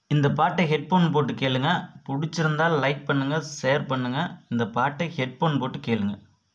இந்த பாட்டை ஹெட்ஃபோன் போட்டு கேளுங்க பிடிச்சிருந்தா லைக் பண்ணுங்க ஷேர் பண்ணுங்க இந்த பாட்டை ஹெட்ஃபோன் போட்டு கேளுங்க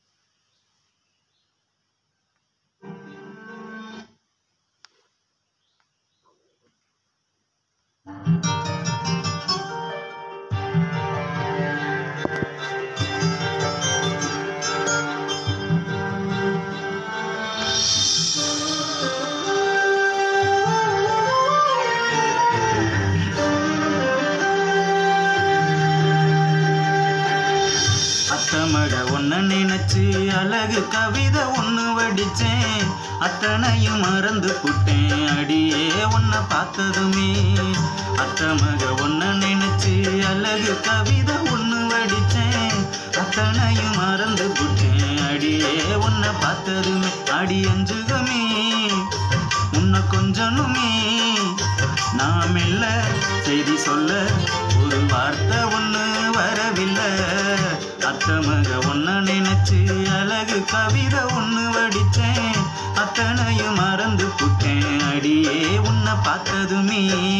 அத்தமக ஒன்ன நினைச்சு அழகு கவிதை ஒன்று வடிச்சேன் அத்தனையும் மறந்து புட்டேன் அடியே உன்னை பார்த்ததுமே அத்தமக ஒன்ன நினைச்சு அழகு கவிதை ஒன்று வடிச்சேன் அத்தனையும் மறந்து புட்டேன் அடியே உன்னை பார்த்ததுமே அடி அஞ்சுகமே உன்னை கொஞ்சனுமே நாம் இல்ல செய்தி சொல்ல ஒரு வார்த்தை ஒன்று வரவில்லை அத்தமக ஒன்ன நினைச்சு அழகு கவிதை ஒன்று வடிச்சேன் அத்தனையும் மறந்து புட்டேன் அடியே உன்னை பார்த்ததுமே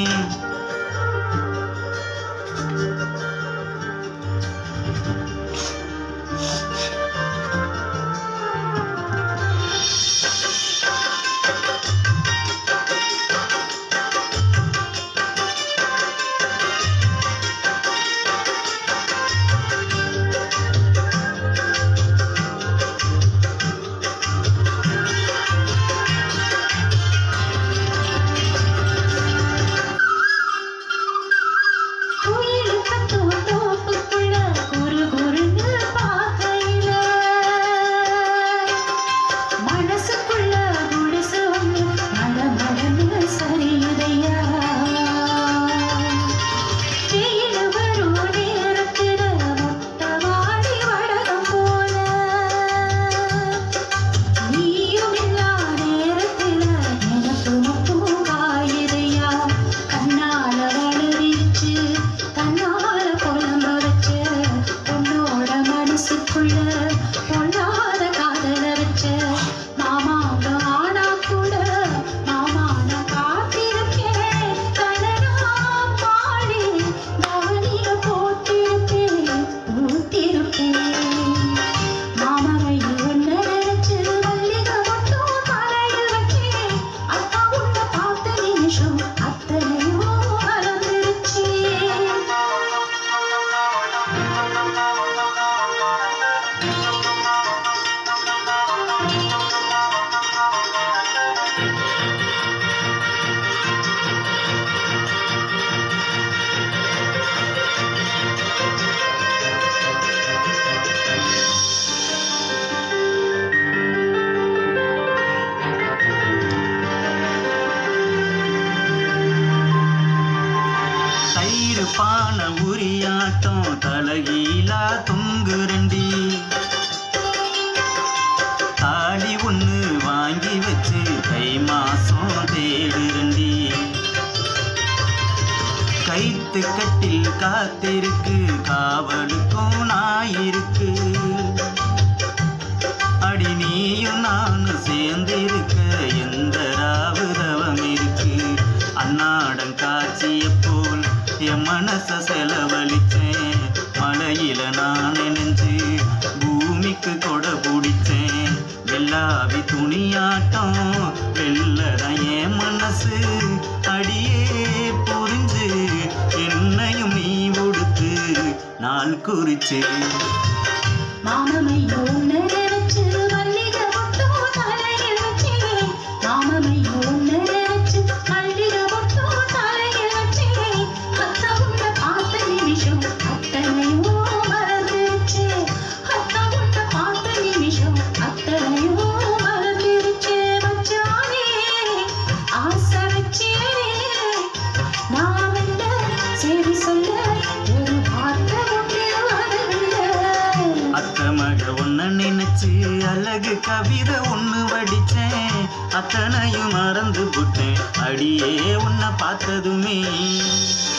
குயில் கத்தும் தோப்புக்குள்ள குறு குறுன்னு பார்க்கையில மனசுக்குள்ள குடிசு ஒண்ணு மல மலன்னு சரியுதையா வெயில் வரும் நேரத்துல முட்டை வாடி வடகம் போல நீயும் இல்லா நேரத்துல எனக்கு மட்டும் காயுதையா கண்ணால வளரிச்சு கண்ணால புலம்ப வச்ச உன்னோட மனசுக்குள்ள பொல்லாத காதல வச்ச மாமாங்க ஆனா கூட மாமா நான் காத்திருக்கேன் கனடா பாடி கவனில போட்டிருப்பேன் ஊத்திருப்பேன் மாமரையில் ஒன்ன நினைச்சு மல்லிகை மட்டும் தலையில் வச்சேன் அக்கா உன்னை பார்த்த நிமிஷம் அத்தனையும் மறந்துருச்சு தயிர் பான உரியாட்டம் தலகீழா தொங்குரண்டி தாலி ஒன்று வாங்கி வச்சு தை மாசம் தேடுரண்டி கைத்து கட்டில் காத்திருக்கு காவலுக்கும் நாயிருக்கு அடி நீயும் நானும் சேர்ந்திருக்க எந்த ராவுதவம் இருக்கு அன்னாடம் காட்சிய போல் என் மனச செலவழிச்சேன் மலையில நான் நினைஞ்சு பூமிக்கு கொடை பிடிச்சேன் வெள்ளாவி துணியாட்டம் வெள்ளதான் என் மனசு அடியே புரிஞ்சு என்னையும் நீ உடுத்து நாள் குறிச்சு மாமமையோ நினைச்சு மல்லிகை மட்டும் தலையில் வச்சேன் மாமமையோ நினைச்சு மல்லிகை மட்டும் தலையில் வச்சேன் அத்தா உன்னை பார்த்த நிமிஷம் அத்தனையோ மறந்துருச்சு அத்தா உன்னை பார்த்த நிமிஷம் அத்தனையோ மறந்துருச்சு மச்சானே ஆசை வச்சேன் நான் என்ன சரி சொல்ல ஒரு வார்த்தை ஒன்று வரவில்லை அத்தமக ஒன்ன நினைச்சு அழகு கவிதை ஒண்ணு வடிச்சேன் அத்தனையும் மறந்து புட்டேன் அடியே உன்னை பார்த்ததுமே